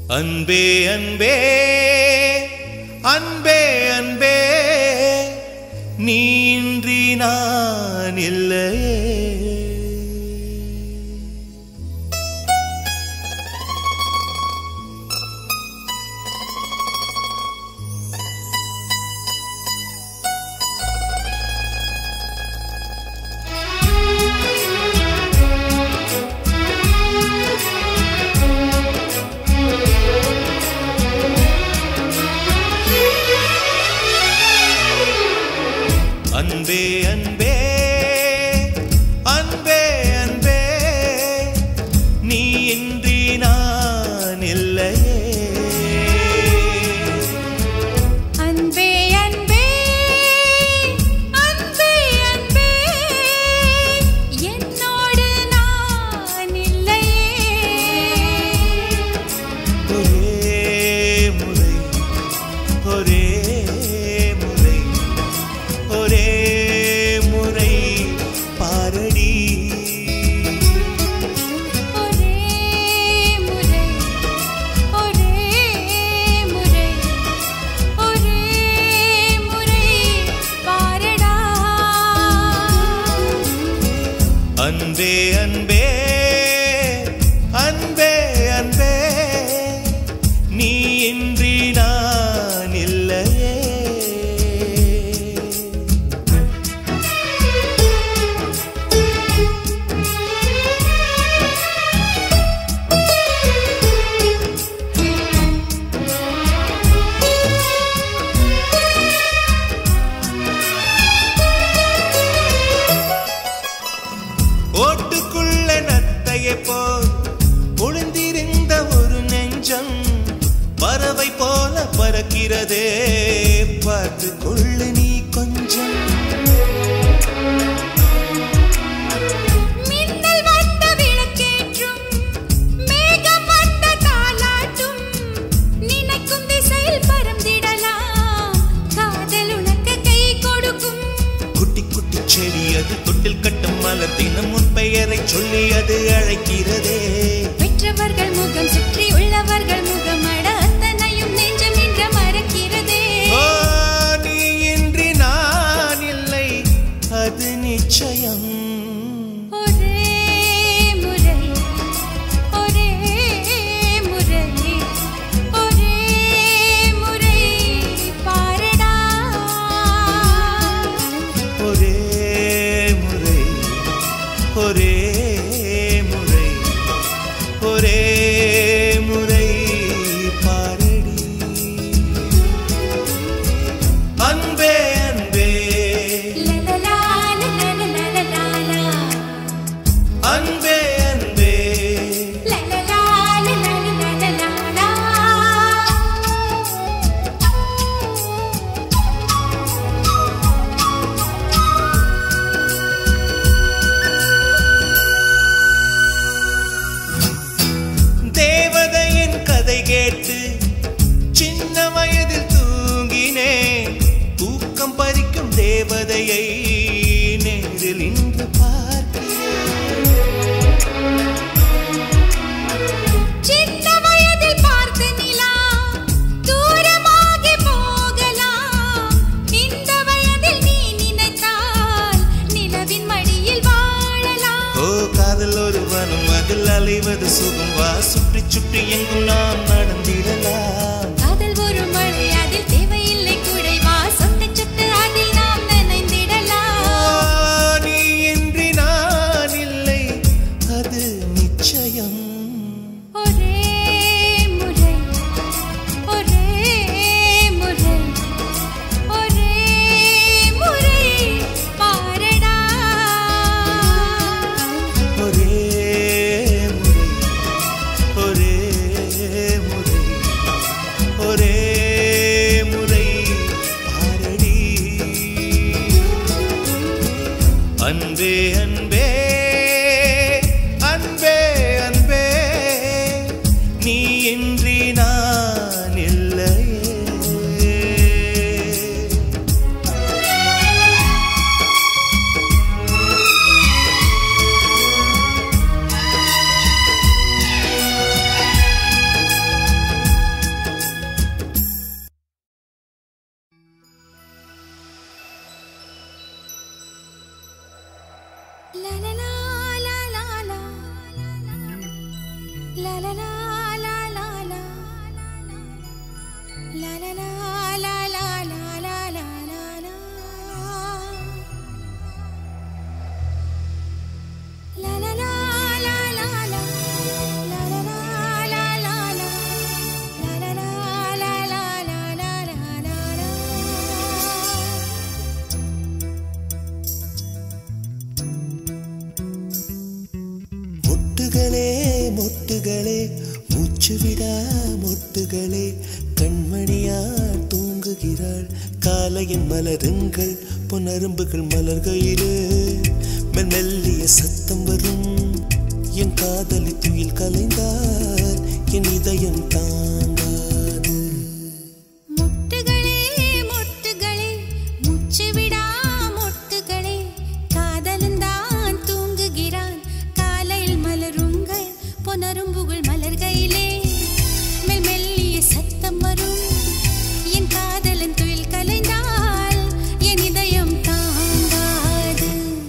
அன்பே அன்பே அன்பே அன்பே நீ இன்றி நான் இல்லையே அன்பே அன்பே அன்பே அன்பே நீ இன்றி நான் இல்லையே அன்பே அன்பே அன்பே அன்பே என்னோடு நான் இல்லையே ஒரே முறை ஒரே முறை ஒரே முறை பாரடி ஒரே முறை ஒரே முறை ஒரே முறை பாரடா அன்பே அன்பே அன்பே அன்பே நீ இன்றி நான் இல்லையே ஓட்டுக்குள்ள நத்தையை போல் ஒளிந்திருந்த ஒரு நெஞ்சம் பறவை போல பறக்கிறதே பார்த்து கொள்ளு நீ கொஞ்சம் மின்னல் வந்த விளக்கேற்றும் மேகம் வந்த தாலாட்டும் நினைக்கும் திசையில் பறந்திடலாம் காதல் உனக்கு கை கொடுக்கும் குட்டி குட்டி செடி அது தொட்டில் கட்டும் மலர் தினம் உன் பெயரை சொல்லி அது அழைக்கிறதே பெற்றவர்கள் முகம் சுற்றி உள்ளவர்கள் முகம் அட அத்தனையும் நெஞ்சம் நின்ற மறக்கிறதே ஓ, நீ இன்றி நான் இல்லை அது நிச்சயம் ஒரே முறை ஒரே முறை ஒரே முறை பாரடா ஒரே முறை ஒரே முறை ஒரே முறை பாரடி அன்பே அன்பே லலலா லலலலலலா அன்பே அன்பே லலலா லலலலலலா தேவதையின் கதை கேட்டு சின்ன வயதில் தூங்கினேன் தூக்கம் பறிக்கும் தேவதையை நேரில் இன்று பார்க்கிறேன் சின்ன வயதில் பார்த்த நிலா தூரமாகி போகலாம் இந்த வயதில் நீ நினைத்தால் நிலவின் மடியில் வாழலாம் ஓ காதல் ஒரு வனம் அதில் அலைவது சுகம் வா சுற்றி சுற்றி எங்கும் நாம் நடந்திடலாம் காதல் ஒரு மழை அதில் தேவையில்லை குடைவா சொட்டு சொட்டு அதில் நாம் ஓ, நனைந்திடலாம் நீ இன்றி நான் இல்லை அது நிச்சயம் ஒரே முறை ஒரே முறை ஒரே முறை பாரடா ஒரே முறை ஒரே லா லா லா லா லா லா லா லா லா லா லா லா லா லா லா La la la la la la La la la la la la La la la la la la la la la la மொட்டுகளே மொட்டுகளே மூச்சு விடா மொட்டுகளே கண்மணியார் தூங்குகிறாள் காலையின் மலருங்கள் பொன்னரும்புகள் மலர்கையிலே மெல் மெல்லிய சத்தம் வரும் என் காதலி துயில் கலைந்தால் என் இதயம் தாங்காது முட்டுகளே முட்டுகளே முச்சு விடா முட்டுகளே காதலந்தான் தூங்குகிறான் காலையில் மலருங்கள் பொனரும்புகள் மலர்கையிலே மெல் மெல்லிய சத்தம் வரும் என் காதலன் துயில் கலைந்தால் என் இதயம் தாங்காது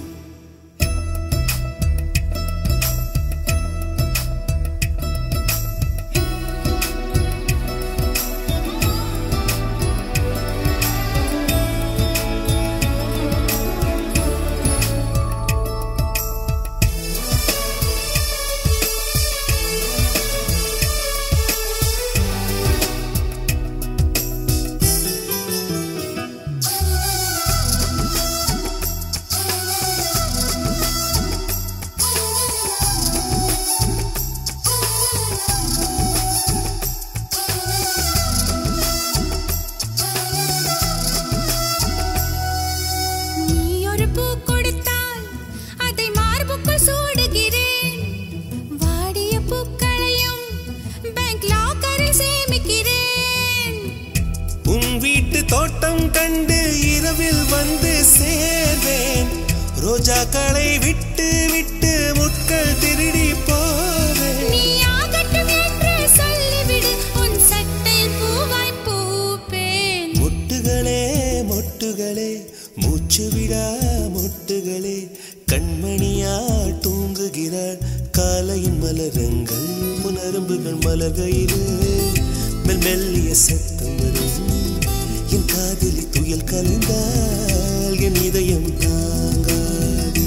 நீ ஒரு பூ கொடுத்தால் அதை மார்புக்குள் சூடுகிறேன் வாடிய பூக்களையும் பேங்க் லாக்கரில் சேமிக்கிறேன் உன் வீட்டு தோட்டம் கண்டு இரவில் வந்து சேர்வேன் ரோஜாக்களை விட்டு விட்டு முட்கள் திருடி போவேன் நீ ஆகட்டும் என்று சொல்லிவிடு உன் சட்டையில் பூவாய் பூப்பேன் மொட்டுகளே மொட்டுகளே மூச்சு விடா மொட்டுகளே கண்மணியால் தூங்குகிறாள் காலையின் மலருங்கள் புனரும்புகள் மலர்கையிலே மெல் மெல்லிய சத்தம் வரும் என் காதலி துயல் கலைந்தால் என் இதயம் தாங்காது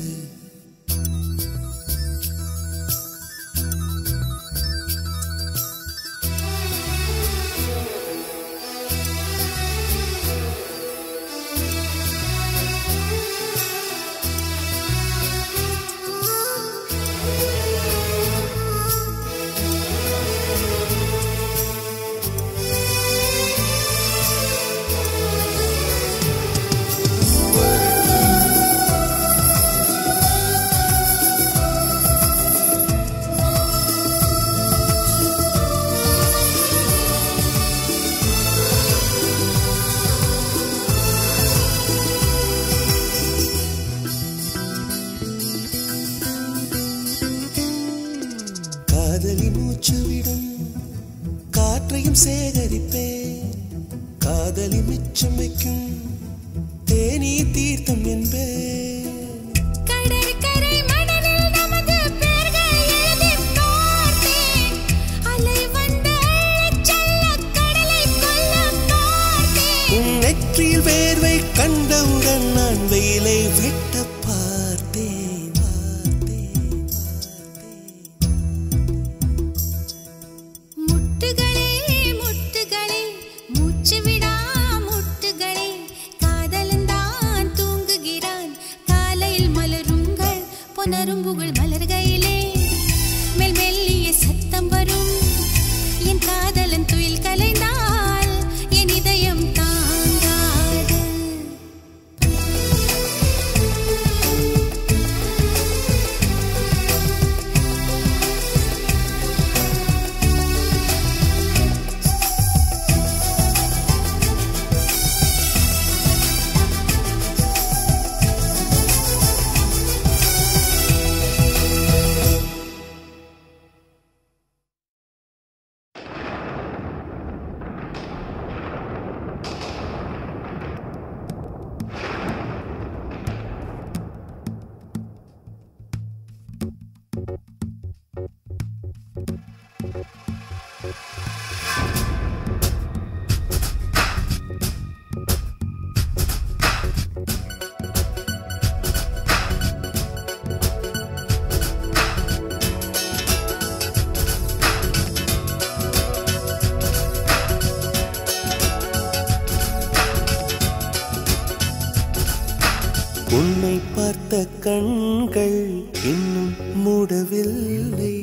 காதலி மூச்சு விடும் காற்றையும் சேகரிப்பேன் காதலி மிச்சம் வைக்கும் தேனீ தீர்த்தம் என்பேன் கடற்கரை மணலில் நமது பெயர்கள் எழுதிப் பார்த்தேன். அலை வந்து அள்ளிச் செல்லக் கடலைக் கொல்லப் பார்த்தேன். உன் நெற்றியில் வேர்வை கண்டவுடன் நான் வெயிலை வெட்ட பார்த்தேன் பார்த்தேன், பார்த்தேன். முட்டுகளே முட்டுகளே மூச்சு விடா முட்டுகளே காதலந்தான் தூங்குகிறான் உன்னை பார்த்த கண்கள் இன்னும் மூடவில்லை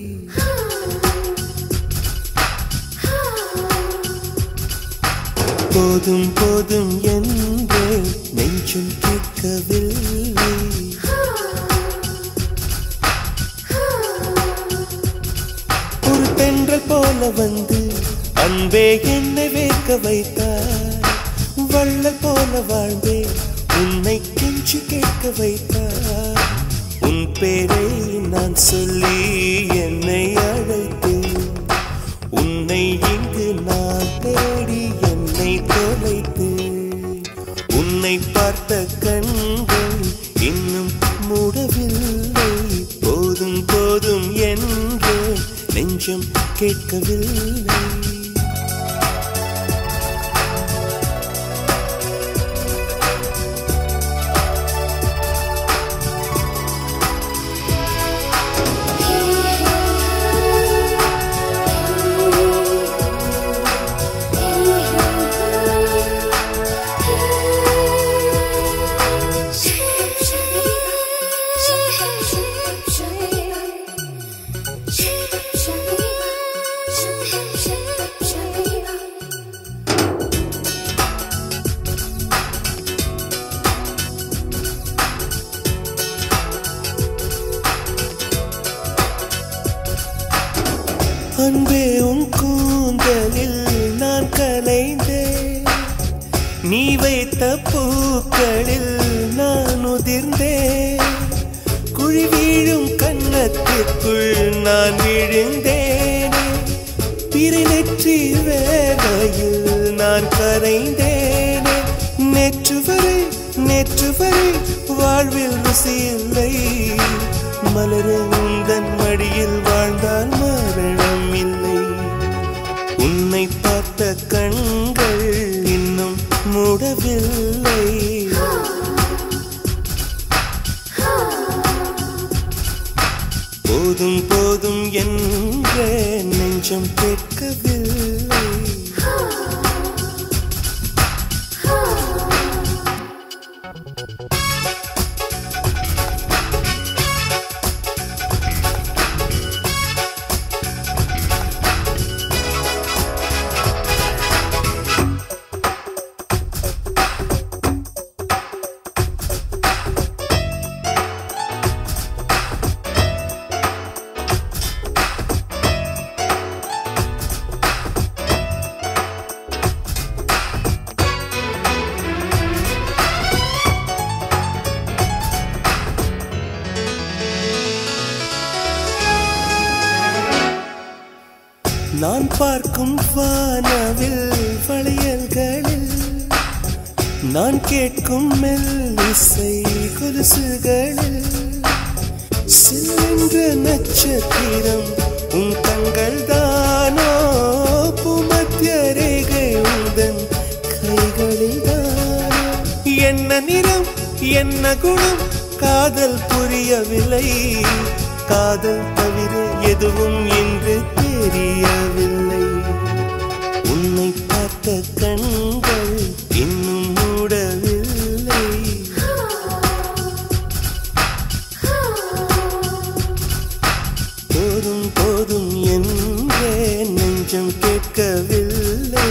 போதும் போதும் என்று நெஞ்சம் கேட்கவில்லை ஒரு தென்றல் போல வந்து அன்பே என்னை வேக்க வைத்தார் வள்ளல் போல வாழ்ந்தே உன்னை கெஞ்சி கேட்க வைத்தார் உன் பேரை நான் சொல்லி என்னை அழைத்தேன் உன்னை இங்கு நான் தேடி என்னை தொலைத்தேன் உன்னை பார்த்த கண்கள் இன்னும் மூடவில்லை போதும் போதும் என்று நெஞ்சம் கேட்கவில்லை அன்பே உன் கூந்தலில் நான் கலைந்தேன் நீ வைத்த பூக்களில் நான் உதிர்ந்தேன் குழி வீழும் கன்னத்திற்குள் நான் விழுந்தேன் பிறை நெற்றி வேலையில் நான் கரைந்தேனே நேற்று வரை நேற்று வரை வாழ்வில் ருசி இல்லை மலர உந்தன் மடியில் வாழ்ந்தால் மரணம் இல்லை உன்னை பார்த்த கண்கள் இன்னும் மூடவில்லை போதும் போதும் என்ற நெஞ்சம் கேட்கவில்லை நான் பார்க்கும் வானவில் வளையல்களில் நான் கேட்கும் மெல்லிசை கொலுசுகளில் சில்லென்ற நட்சத்திரம் உன் கண்கள் தானோ பூமத்திய ரேகை உந்தன் கைகளில் தானோ என்ன நிறம் என்ன குணம் காதல் புரியவில்லை காதல் தவிர எதுவும் என்று தெரியவில்லை உன்னை பார்த்த கண்கள் இன்னும் மூடவில்லை போதும் போதும் என்றே நெஞ்சம் கேட்கவில்லை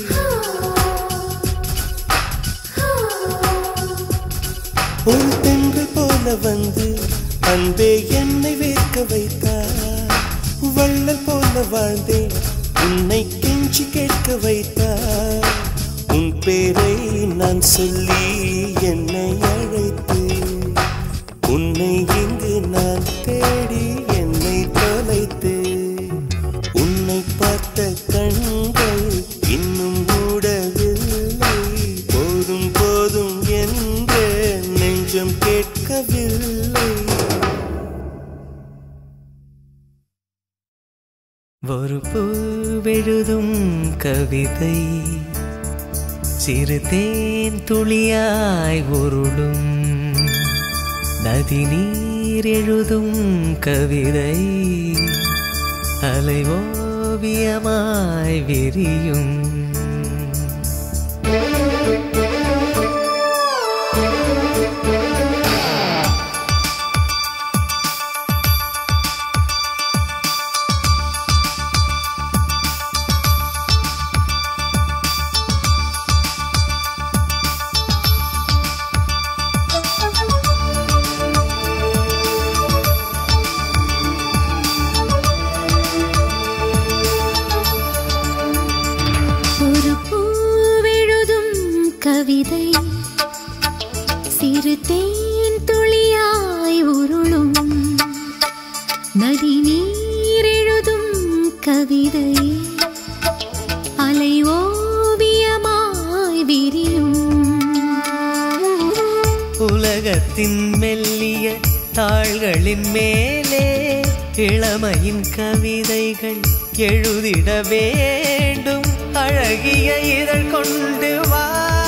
ஒரு தென்றல் போல வந்து அன்பே என்னை வேர்க்க வைத்தார் வள்ளல் போல வாழ்ந்தேன் உன்னை கெஞ்சி கேட்க வைத்தார் உன் பேரை நான் சொல்லி என்னை அழைத்தேன் உன்னை இங்கு நான் தேடி என்னை தொலைத்தேன் உன்னை பார்த்த கண்கள் இன்னும் மூடவில்லை போதும் போதும் என்று நெஞ்சம் கேட்கவில்லை ஒரு பூவெழுதும் கவிதை சிறு தேன் துளியாய் உருளும் நதி நீர் எழுதும் கவிதை அலை ஓவியமாய் விரியும் கவிதை சிறு தேன் துளியாய் உருளும் நதி நீர் எழுதும் கவிதை அலை ஓவியமாய் விரியும் உலகத்தின் மெல்லிய தாள்களின் மேலே இளமையின் கவிதைகள் எழுதிட வேண்டும் அழகிய இதழ் கொண்டு வா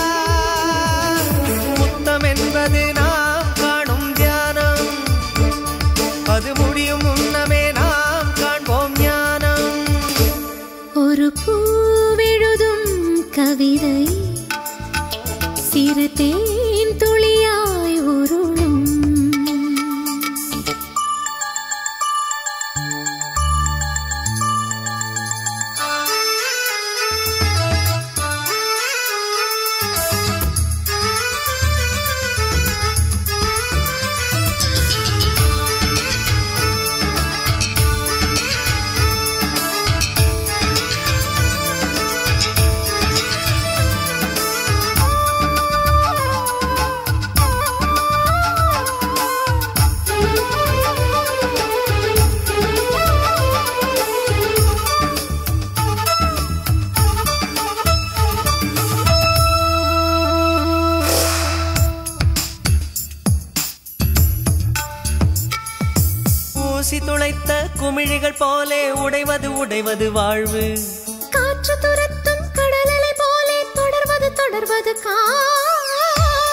முத்தம் என்பது நாம் காணும் தியானம் அது முடியும் முன்னமே நாம் காண்போம் ஞானம் ஒரு பூவெழுதும் கவிதை சிறு தேன் துளியாய் உருளும் ஊசி துளைத்த குமிழிகள் போலே உடைவது உடைவது வாழ்வு காற்று துரத்தும் கடலலை போலே தொடர்வது தொடர்வது காதல்.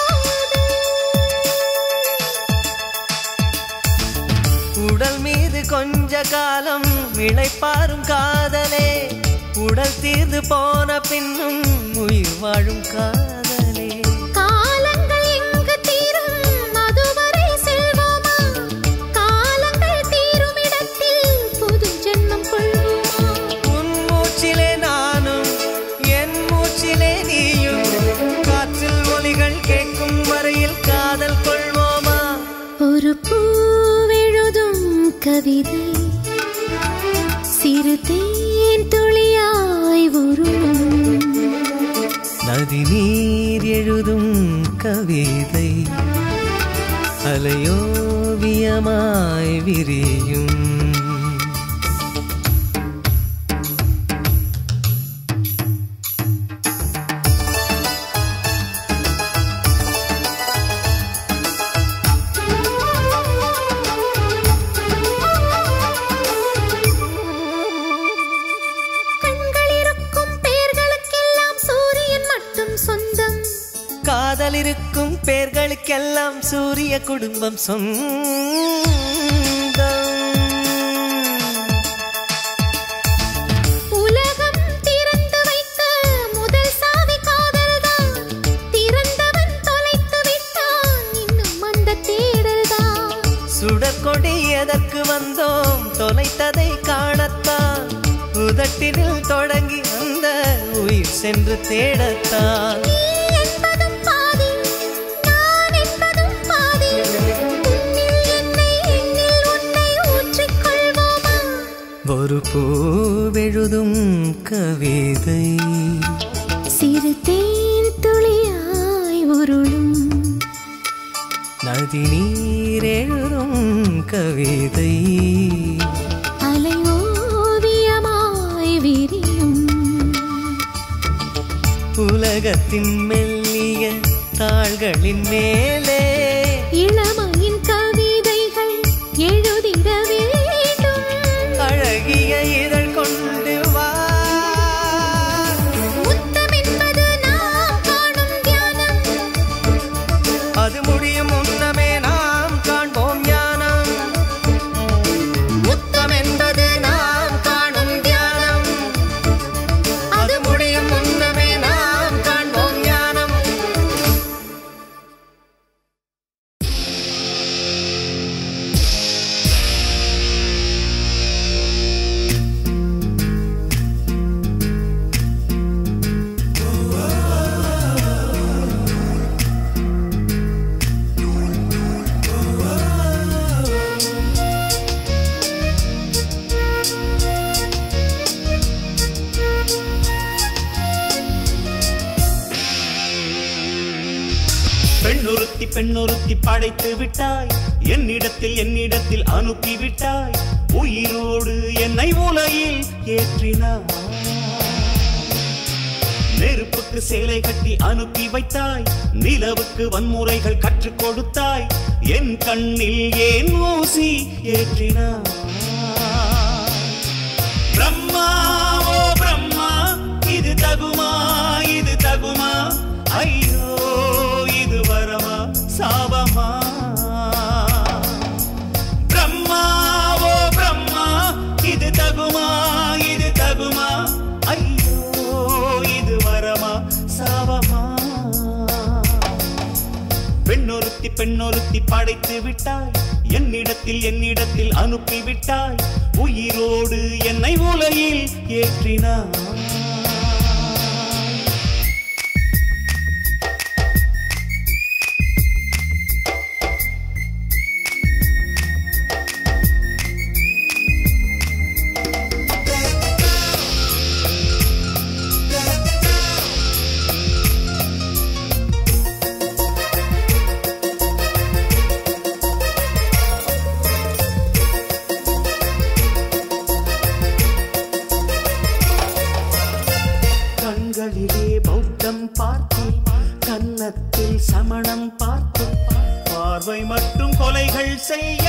உடல் மீது கொஞ்ச காலம் இளைப்பாரும் காதலே உடல் தீர்ந்து போன பின்னும் உயிர் வாழும் காதலே காலங்கள் எங்கு தீரும் அதுவரை செல்வோமா காலங்கள் தீரும் இடத்தில் புது ஜென்மம் கொள்வோமா உன் மூச்சிலே நானும் என் மூச்சிலே நீயும் காற்றில் ஒலிகள் கேட்கும் வரையில் காதல் கொள்வோமா ஒரு பூவெழுதும் கவிதை சிறு தேன் துளியாய் உருளும் நதி நீர் எழுதும் கவிதை அலையோவியமாய் விரியும் கண்கள் இருக்கும் பெயர்களுக்கெல்லாம் சூரியன் மட்டும் சொந்தம் காதல் இருக்கும் பேர்களுக்கெல்லாம் சூரிய குடும்பம் சொந்தம் உலகம் திறந்து வைத்த முதல் சாவி காதல்தான் திறந்தவன் தொலைத்து விட்டான் இன்னும் அந்த தேடல்தான் சுடற்கொடி எதற்கு வந்தோம் தொலைத்ததை காணத்தான் உதட்டினில் தொடங்கி அந்த உயிர் சென்று தேடத்தான் நீ என்பதும் பாதி நான் என்பதும் பாதி உன்னில் என்னை என்னில் உன்னை ஊற்றிக் கொள்வோமா ஒரு பூவெழுதும் கவிதை சிறு தேன் துளியாய் உருளும் நதி நீர் எழுதும் கவிதை அலை ஓவியமாய் விரியும் உலகத்தின் மெல்லிய தாள்களின் மேலே இளமையின் கவிதைகள் எழுதிட வேண்டும் அழகிய இதழ் கொண்டு வா முத்தம் என்பது நாம் காணும் தியானம் அது முடியும் முன்னமே நாம் காண்போம் ஞானம் முத்தம் என்பது நாம் காணும் தியானம் அது முடியும் முன்னமே நாம் காண்போம் ஞானம் பெண்ணொருத்தி பெண்ணொருத்தி படைத்து விட்டாய் என்னிடத்தில் என்னிடத்தில் அனுப்பி விட்டாய் உயிரோடு என்னை உலகில் ஏற்றினாய் நெருப்புக்கு சேலை கட்டி அனுப்பி வைத்தாய் நிலவுக்கு வன்முறைகள் கற்றுக் கொடுத்தாய் என் கண்ணில் ஏன் ஊசி ஏற்றினாய் பிரம்மா ஓ பிரம்மா இது தகுமா இது தகுமா ஐயோ இது வரமா சாபமா பிரம்மா ஓ பிரம்மா இது தகுமா இது தகுமா ஐயோ இது வரமா சாபமா பெண்ணொருத்தி பெண்ணொருத்தி படைத்து விட்டாய் என்னிடத்தில் என்னிடத்தில் அனுப்பி விட்டாய் உயிரோடு என்னை உலகில் ஏற்றினாய் கண்களிலே பௌத்தம் பார்த்தேன் கன்னத்தில் சமணம் பார்த்தேன் பார்வை மற்றும் கொலைகள் செய்ய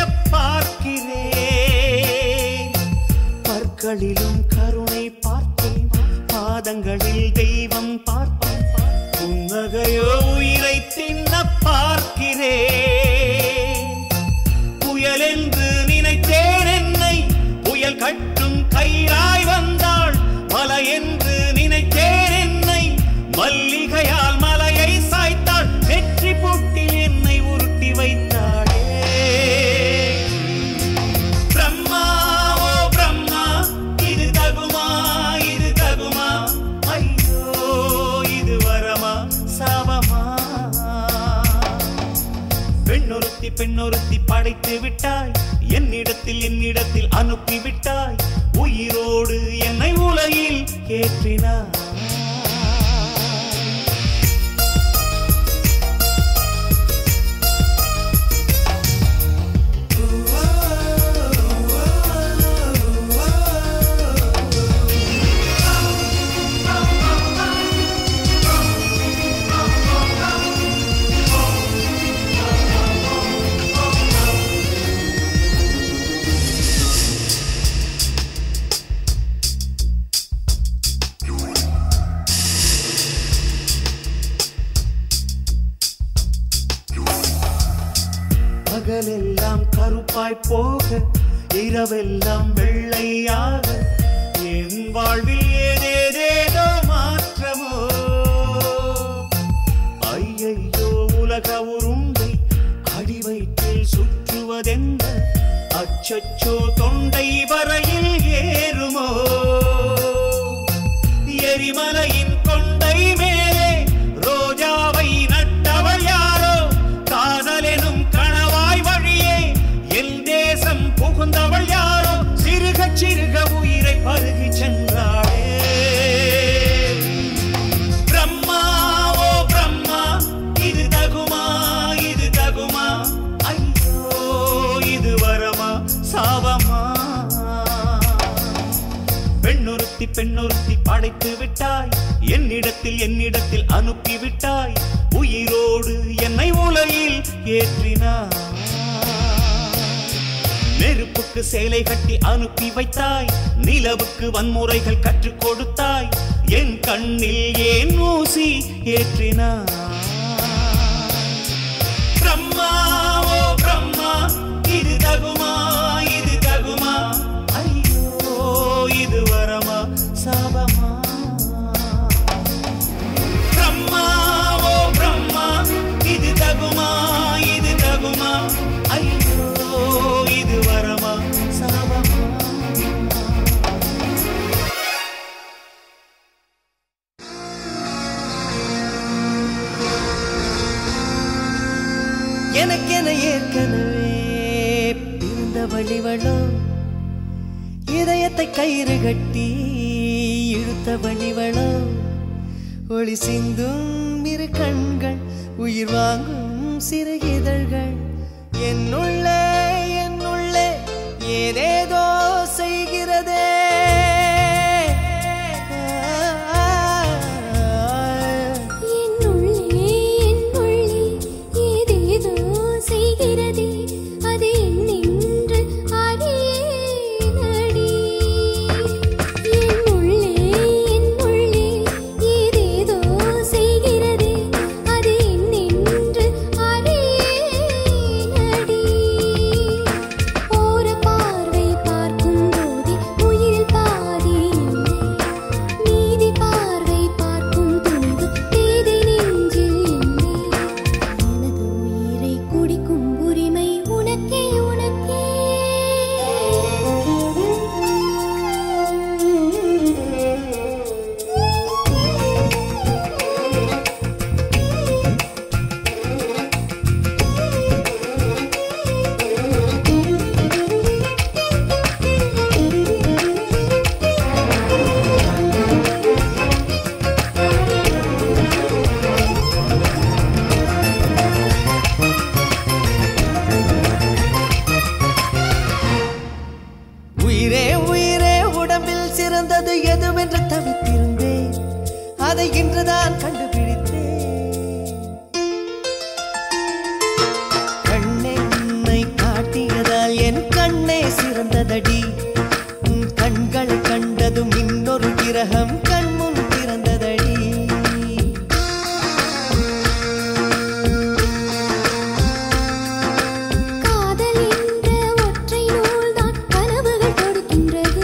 பார்க்கிறேன் பற்களிலும் கருணை பார்த்தேன் பாதங்களில் தெய்வம் பார்த்தேன் புன்னகையோ உயிரை தின்ன பார்க்கிறேன் புயல் என்று நினைத்தேன் என்னை புயல் கட்டும் கயிறாய் வந்தாள் மலை என்று நினைத்தேன் என்னை மல்லிகையால் மலையை சாய்த்தாள் வெற்றி பொட்டில் என்னை உருட்டி வைத்தாளே பிரம்மா ஓ பிரம்மா இது தகுமா இது தகுமா ஐயோ இது வரமா சாபமா பெண்ணொருத்தி பெண்ணொருத்தி படைத்து விட்டாய் என்னிடத்தில் என்னிடத்தில் அனுப்பி விட்டாய் உயிரோடு என்னை உலகில் ஏற்றினாய் பகலெல்லாம் கருப்பாய் போக இரவெல்லாம் வெள்ளையாக என் வாழ்வில் ஏதேதேதோ மாற்றமோ ஐயையோ உலக உருண்டை அடி வயிற்றில் சுற்றுவதென்ன அச்சச்சோ தொண்டை வரையில் ஏறுமோ எரிமலையின் கொண்டை மேலே ரோஜாவை நட்டவள் யாரோ காதலெனும் கணவாய் வழியே என் தேசம் புகுந்தவள் யாரோ சிறுக சிறுக உயிரை பருகி சென்றாளே பிரம்மா ஓ பிரம்மா இது தகுமா இது தகுமா ஐயோ இது வரமா சாபமா பெண்ணொருத்தி பெண்ணொருத்தி படைத்து விட்டாய் என்னிடத்தில் என்னிடத்தில் அனுப்பி விட்டாய் உயிரோடு என்னை உலகில் ஏற்றினாய் நெருப்புக்கு சேலை கட்டி அனுப்பி வைத்தாய் நிலவுக்கு வன்முறைகள் கற்றுக் கொடுத்தாய் என் கண்ணில் ஏன் ஊசி ஏற்றினாய் பிரம்மா ஓ பிரம்மா இது தகுமா இது தகுமா ஐயோ இது வரமா சாபமா பிரம்மா ஓ பிரம்மா இது தகுமா இது தகுமா ஐயோ இது வரமா சாபமா எனக்கென ஏற்கனவே பிறந்த வழிவளோ இதயத்தை கயிறு கட்டி இழுத்த வழிவளோ ஒளி சிந்தும் இரு கண்கள் உயிர் வாங்கும் சிறு இதழ்கள் என்னுள்ளே என்னுள்ளே ஏதேதோ செய்கிறதே என்னுள்ளே என்னுள்ளே ஏதேதோ செய்கிறதே அது என்னென்று அறியேனடி என்னுள்ளே என்னுள்ளே ஏதேதோ செய்கிறதே அது என்னென்று அறியேனடி ஓர பார்வை பார்க்கும் போதே உயிரில் பாதி இல்லை நீதி பார்வை பார்க்கும் துணிவு பேதை நெஞ்சில் இல்லை எனது உயிரை குடிக்கும் உரிமை உனக்கே உனக்கே உயிரே உயிரே உடம்பில் சிறந்தது எதுவென்று தவித்திருந்தேன் அதை இன்றுதான் கண்டுபிடித்தேன் கண்ணென்னை காட்டியதால் என் கண்ணே சிறந்ததடி உன் கண்களை கண்டதும் இன்னொரு கிரகம் கண்முன் திறந்ததடி காதல் என்ற ஒற்றை நூல்தான் கனவுகள் கொடுக்கின்றது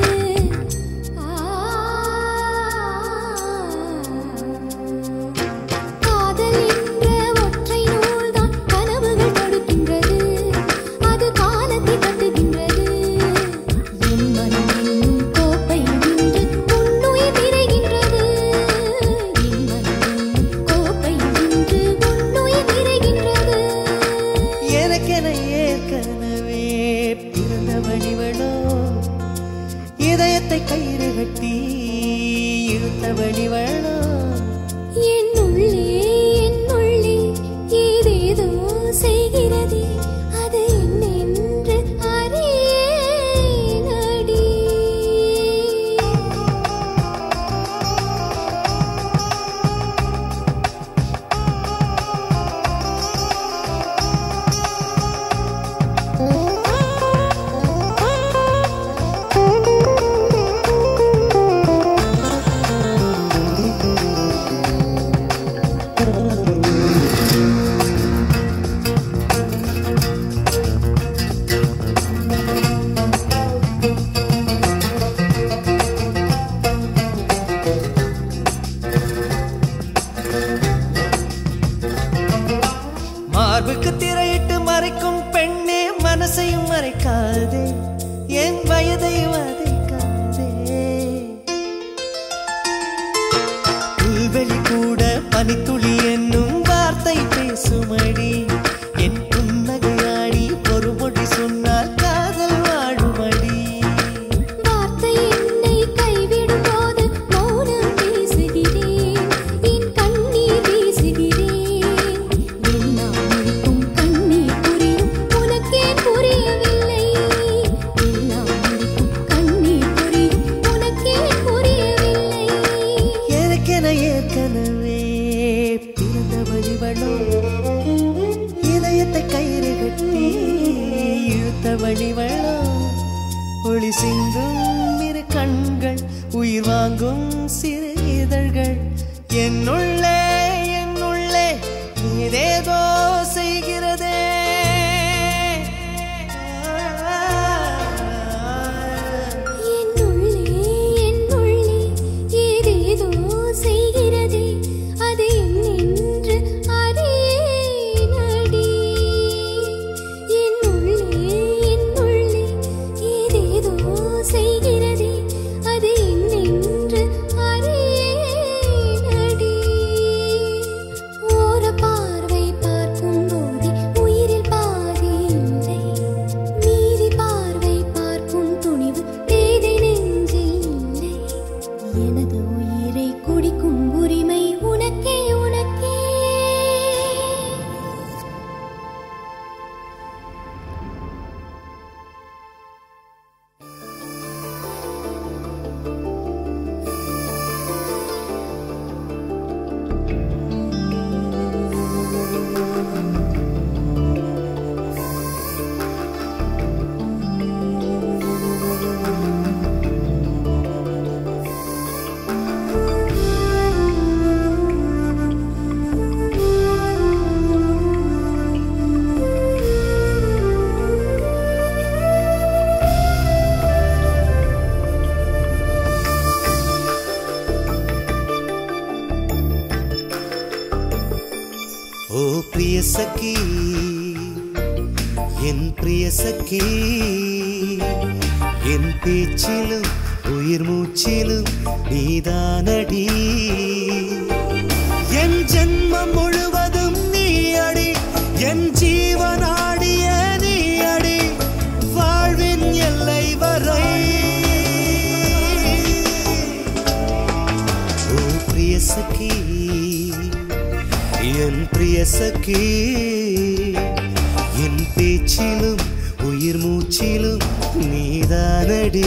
காதல் என்ற ஒற்றை நூல்தான் கனவுகள் கொடுக்கின்றது அது காலத்தை கட்டுகின்றது என் மனம் என்னும் கோப்பை இன்று உன்னுயிர் நிறைகின்றது என் மனம் என்னும் கோப்பை இன்று உன்னுயிர் நிறைகின்றது எனக்கென ஏற்கனவே பிறந்த வழிவளோ இதயத்தை கயிறு கட்டி இழுத்த வழிவளோ என்னுள்ளே என்னுள்ளே ஏதேதோ செய்கிறதே அது என்னென்று அறியேனடி மார்புக்கு திரையிட்டு மறைக்கும் பெண்ணே மனசையும் மறைக்காதே என் வயதை வதைக்காதே புல்வெளி கூட பனித்துளி என்னும் வார்த்தை பேசுமடி என் புன்னகையாடி பொறுமொழி சொன்னால் காதல் வாழுமடி வார்த்தை என்னை கைவிடும் போது மௌனம் பேசுகிறேன் என் கண்ணீர் வீசுகிறேன் எல்லாம் முடிக்கும் கண்ணீர் புரியும் உனக்கே புரியவில்லை எல்லாம் முடிக்கும் கண்ணீர் புரியும் உனக்கே புரியவில்லை எனக்கென ஏற்கனவே பிறந்த வழிவளோ இதயத்தை கயிறு கட்டி இழுத்த வழிவளோ ஒளி சிந்தும் இரு கண்கள் உயிர் வாங்கும் சிறு இதழ்கள் என்னுள்ளே என்னுள்ளே ஏதேதோ செய்கிறதே என்னுள்ளே என்னுள்ளே ஏதேதோ செய்கிறதே அது என்னென்று அறியேனடி என்னுள்ளே என்னுள்ளே ஏதேதோ செய்கிறதே அது என்னென்று அறியேனடி ஓர பார்வை பார்க்கும் பிரிய சகி என் பிரிய சகி என் பேச்சிலும் உயிர் மூச்சிலும் நீதானடி என் ஜென்மம் முழுவதும் நீ அடி என் ஜீவனாடிய நீ அடி வாழ்வின் எல்லை வரை ஓ பிரிய சகி என் பிரிய சகி என் பேச்சிலும் உயிர் மூச்சிலும் நீதானடி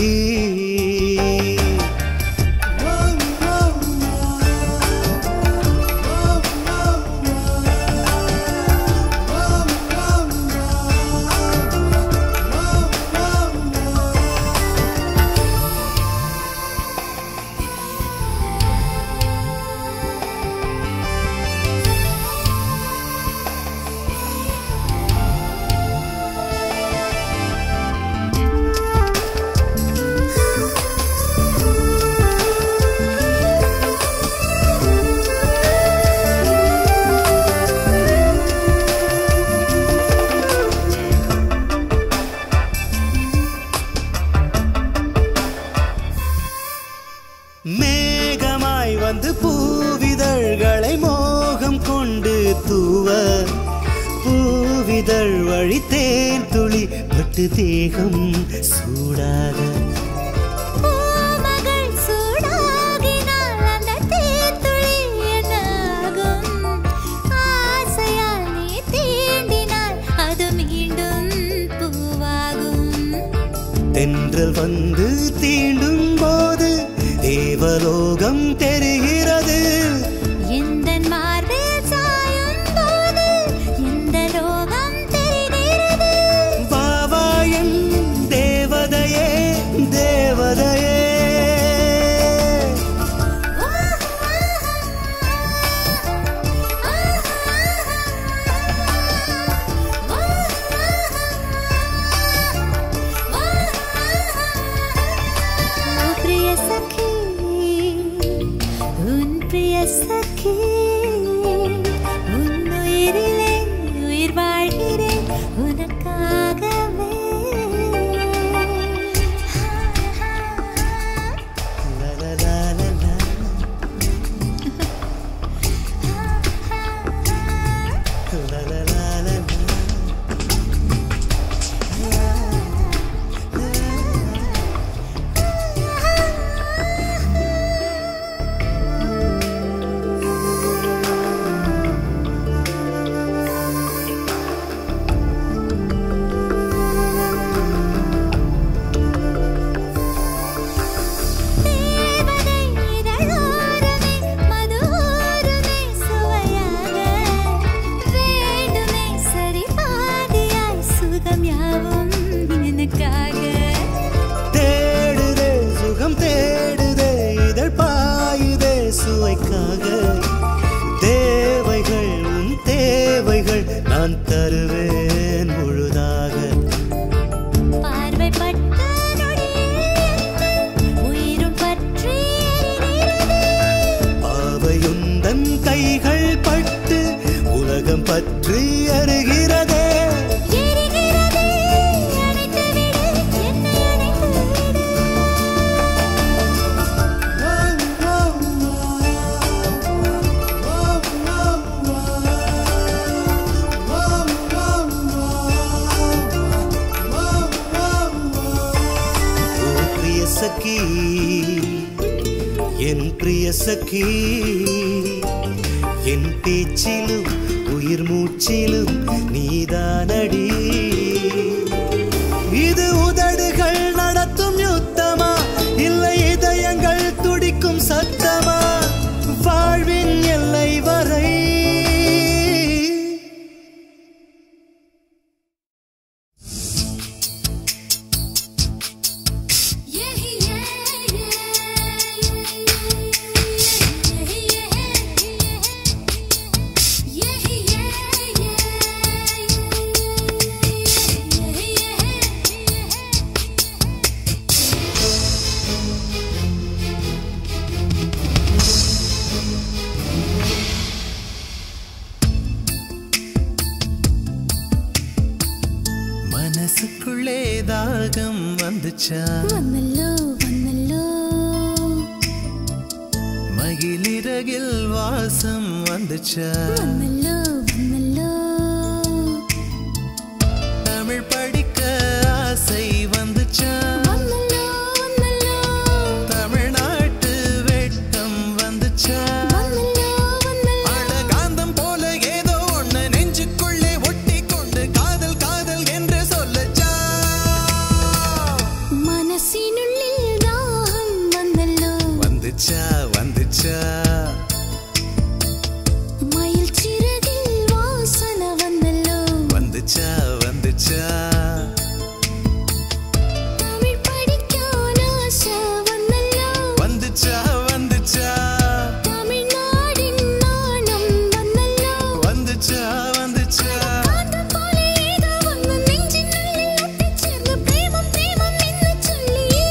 மேகமாய் வந்து பூவிதழ்களை மோகம் கொண்டு தூவ பூவிதழ் வழி தேன் துளி பட்டு தேகம் சூடாக பூமகள் சூடாகினால் அந்த தேத்துளி என்னாகும்? ஆசையால் நீ தீண்டினால் அது மீண்டும் பூவாகும். தென்றல் வந்து தீண்டும் போது தேவலோகம் தெரிகிறது எந்தன் மார்பில் சாயும் போது எந்த லோகம் தெரிகிறது? வாவாயன் தேவதையே தேவதையே ஓ பிரிய சகி உன் பிரிய சகி உன் உயிரிலே உயிர் வாழ்கிறேன் உனக்காகவே லா, லா, லா, லா, லா. La la la la la. தேவதை இதழோரமே மதுவோரமே சுவையாக வேண்டுமே சரி பாதியாய் சுகம் யாவும் எனக்காக தேடுதே சுகம் தேடுதே இதழ் பாயுதே சுவைக்காக தேவைகள் உன் தேவைகள் நான் தருவேன் முழுதாக பார்வைப்பட்ட நொடியில் உயிரும் பற்றி எரிகிறது. பாவையுந்தன் கைகள் பட்டு உலகம் பற்றி அருகிறதே எரிகிறதே, அணைத்து விடு, என்னை அணைத்து விடு. ஓ பிரிய சகி என் பிரிய சகி என் பேச்சிலும் உயிர் மூச்சிலும் நீதானடி இது உதடுகள் நடத்தும் யுத்தமா இல்லை இதயங்கள் துடிக்கும் சத்தமா வாழ்வின் எல்லை வரை Yeah. வந்துச்சா വന്നല്ലോ വന്നല്ലോ மகிழிறகில் வாசம் வந்துச்சா വന്നല്ലോ വന്നല്ലോ தமிழ் படிக்க ஆசை வந்துச்சா വന്നല്ലോ വന്നല്ലോ தமிழ்நாட்டு வெட்கம் வந்துச்சா വന്നല്ലോ വന്നല്ലോ அழகாந்தம் போல ஏதோ ஒண்ணு நெஞ்சுக்குள்ளே ஒட்டி கொண்டு காதல் காதல் என்று சொல்லச்சா മനസ്സിനുള്ളിൽ ദാഹം വന്നല്ലോ வந்துச்சா வந்துச்சா മയിൽ ചിറകിൽ വാസന വന്നല്ലോ வந்துச்சா வந்துச்சா തമിഴ് പഠിക്കാൻ ആശ വന്നല്ലോ வந்துச்சா வந்துச்சா തമിഴ്നാടിൻ നാണം വന്നല്ലോ வந்துச்சா வந்துச்சா കാന്തം പോലെ ഏതോ ഒന്ന് നെഞ്ചിനുള്ളിൽ ഒട്ടിച്ചേർന്ന് പ്രേമം പ്രേമം എന്ന് ചൊല്ലിയേ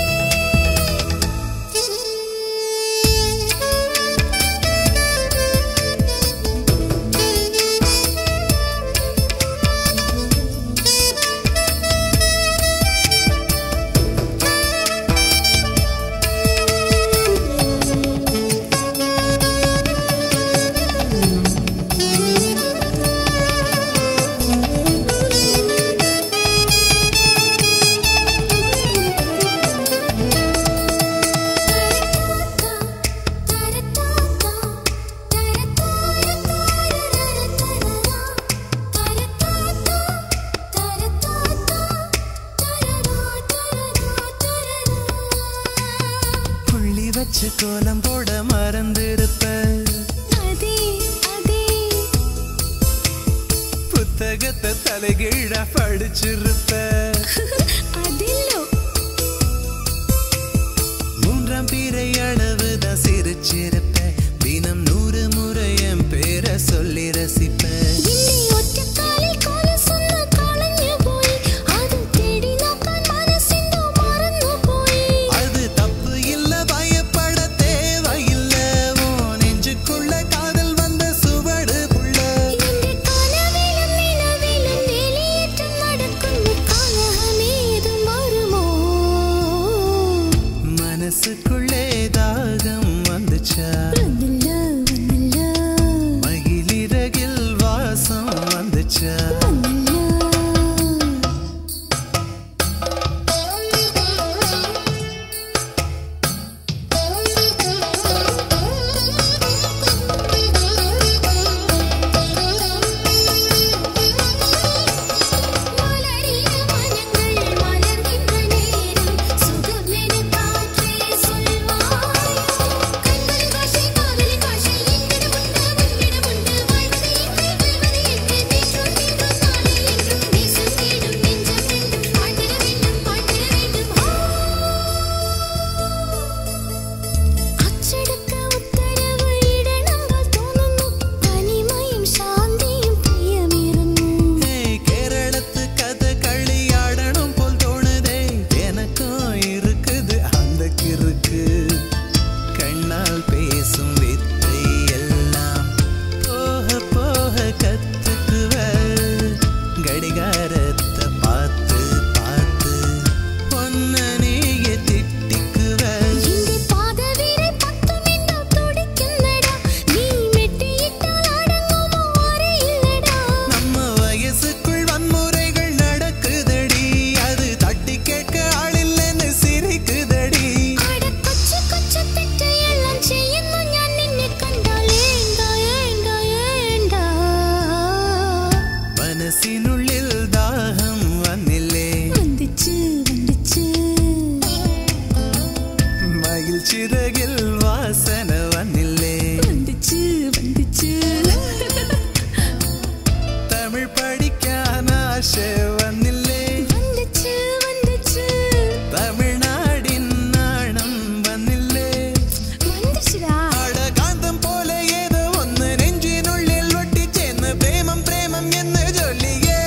புள்ளி வச்சு கோலம் போட மறந்திருப்ப அதே அதே புத்தகத்தை தலைகீழா படிச்சிருப்ப அதில்லோ மூன்றாம் பிறை அளவுதான் சிரிச்சிருப்ப தினம் நூறு முறை என் பேரை சொல்லி ரசிப்ப നിന്നെ ഒറ്റക്കാലിൽ കൊലസൊന്ന് കളഞ്ഞു പോയി അത് തേടി നോക്കാൻ മനസ്സിന്തോ മറന്നു പോയി அது தப்பு இல்ல பயப்பட தேவையில்ல உன் நெஞ்சுக்குள்ள காதல் வந்த சுவடு புள்ள എന്റെ കനവിലും നിലവിലും വേലിയേറ്റം നടക്കുന്നു കലഹമേതും വരുമോ மனசுக்குள்ளே தாகம் வந்துச்சா വന്നല്ലോ വന്നല്ലോ மகிழிறகில் வாசம் வந்துச்சா വന്നല്ലോ மலரின மனங்கள் மலர்கின்ற நேரம் சுகமென காற்றே சொல்வாய் கண்களின் பாஷை காதலின் பாஷை என்னிடம் உண்டு உன்னிடம் உண்டு வாழ்வது என்று வெல்வது என்று நேற்றும் இன்றும் நாளை என்றும் நேசம் தேடும் நெஞ்சம் என்றும் வாழ்ந்திட வேண்டும் வாழ்ந்திட வேண்டும் അച്ചടക്ക ഉത്തരവ് ഇടണങ്ങൾ തോന്നുന്നു തനിമയും ശാന്തിയും പ്രിയമേറുന്നു ஏய், கேரளத்து கதை களியாடணும் போல் தோணுதே எனக்கும் இருக்குது அந்த கிறுக்கு கண்ணால் பேசும் வித்தை எல்லாம் போக போக கத்துக்குவ கடிகாரத்தை பார்த்து பார்த்து பொன்ன நீய திட்டிக்குவ എന്റെ പാദവിരൽ പത്തുമെന്തോ തുടിക്കുന്നടാ നീ മെട്ടിയിട്ടാൽ അടങ്ങുമോ അറിയില്ലടാ நம்ம வயசுக்குள் வன்முறைகள் நடக்குதடி அது தட்டி கேட்க ஆளில்லைன்னு சிரிக்குதடி അട കൊച്ചു കൊച്ചു തെറ്റെല്ലാം ചെയ്യുന്നു ഞാൻ നിന്നെ കണ്ടാൽ ഏണ്ട ഏണ്ട ഏണ്ട മനസ്സിനുള്ളിൽ ദാഹം വന്നില്ലേ വന്നിച്ച് വന്നിച്ച് മയിൽ ചിറകിൽ വാസന വന്നില്ലേ വന്നിച്ച് വന്നിച്ച് തമിഴ് പഠിക്കാൻ ആശ വന്നില്ലേ വന്നിച്ച് വന്നിച്ച് തമിഴ്നാടിൻ നാണം വന്നില്ലേ വന്നിച്ചിടാ അടകാന്തം പോലെ ഏതോ ഒന്ന് നെഞ്ചിനുള്ളിൽ ഒട്ടിച്ചേന്ന് പ്രേമം പ്രേമം എന്ന് ചൊല്ലിയേ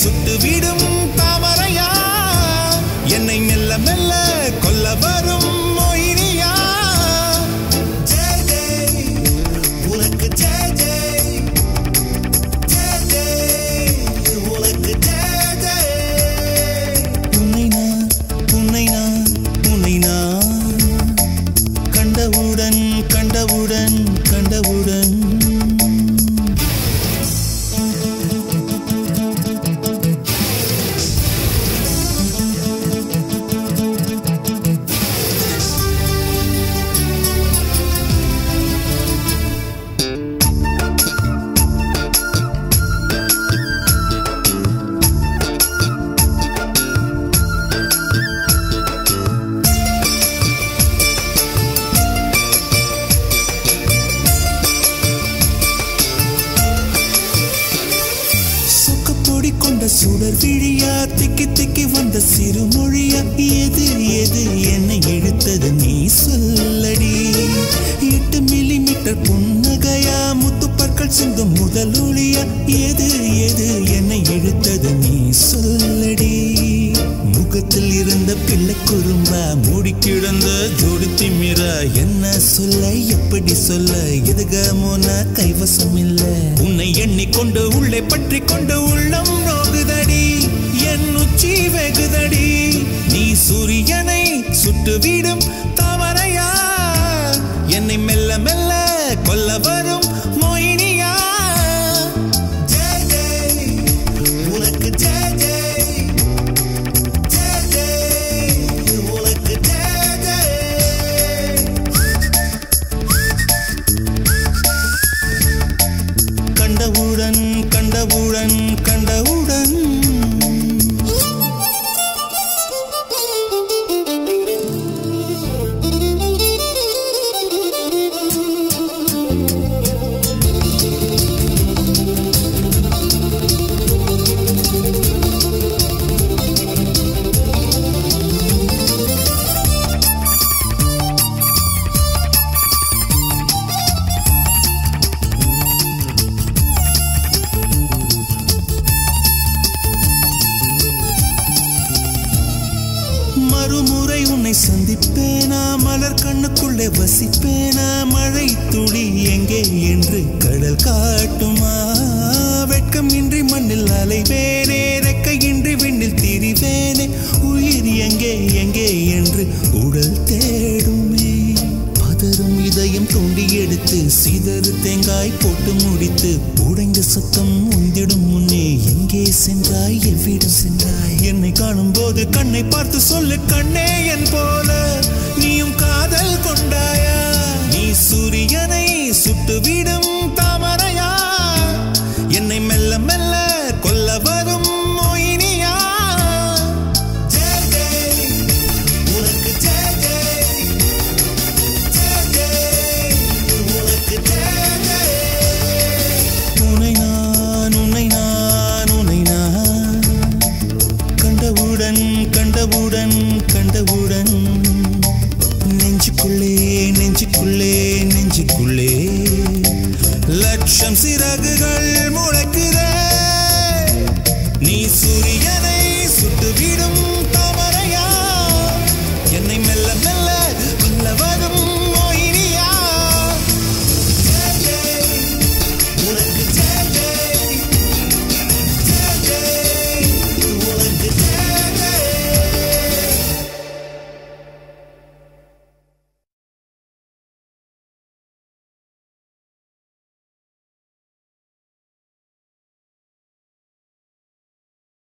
சுட்டுவிடும் தாமரையா என்னை மெல்ல மெல்ல கொல்ல வரும் மொயினியா ஜெய் ஜெய் உனக்கு ஜெய் ஜெய் ஜெய் ஜெய் உனக்கு ஜெய் ஜெய் உன்னை நான் உன்னை நான் உன்னை நான் கண்டவுடன் கண்டவுடன் கண்டவுடன் சொக்கப்பொடி கொண்ட சுடர் விழியா திக்கி திக்கி வந்த சிறுமொழியா எது எது என்னை இழுத்தது நீ சொல்லடி எட்டு மில்லி மீட்டர் புன்னகையா முத்து பற்கள் சிந்தும் முதல் ஒளியா எது எது என்னை இழுத்தது நீ சொல்லடி முகத்தில் இருந்த பிள்ளை குறும்பா மூடி கிடந்த ஜோடி திமிரா என்ன சொல்ல எப்படி சொல்ல எதுகமோன கைவசம் இல்ல உன்னை எண்ணிக்கொண்டு உள்ளே பற்றி கொண்டு உள்ளம் நோகுதடி என் உச்சி வெகுதடி நீ சூரியனை சுட்டுவிடும் தாமரையா என்னை மெல்ல மெல்ல கொல்ல வரும் மோயினியா ஜெய் ஜெய் உனக்கு ஜெய் ஜெய் ஜெய் ஜெய் உனக்கு ஜெய் ஜெய் கண்டவுடன் கண்டவுடன் கண்டவுடன் மறுமுறை உன்னை சந்திப்பேனா மலர் கண்ணுக்குள்ளே வசிப்பேனா மழை துளி எங்கே என்று கடல் காட்டுமா வெட்கம் இன்றி மண்ணில் அலைவேனே ரெக்கையின்றி விண்ணில் திரிவேனே உயிர் எங்கே எங்கே என்று உடல் தேடுமே பதறும் இதயம் தோண்டி எடுத்து சிதறு தேங்காய் போட்டு முடித்து உடைந்த சத்தம் உந்திடும் முன்னே எங்கே சென்றாய் எவ்விடம் சென்றாய் என்னை காணும் போது கண்ணை பார்த்து சொல்லு கண்ணே என் போல நீயும் காதல் கொண்டாயா நீ சூரியனை சுட்டுவிடும் தாமரையா என்னை மெல்ல மெல்ல கொல்ல வரும் மோயினியா ஜெய் ஜெய் உனக்கு ஜெய் ஜெய் ஜெய் ஜெய் உனக்கு ஜெய் ஜெய் உன்னை நான் உன்னை நான் உன்னை நான் கண்டவுடன் கண்டவுடன் கண்டவுடன் நெஞ்சுக்குள்ளே நெஞ்சுக்குள்ளே நெஞ்சுக்குள்ளே லட்சம் சிறகுகள் முளைக்கு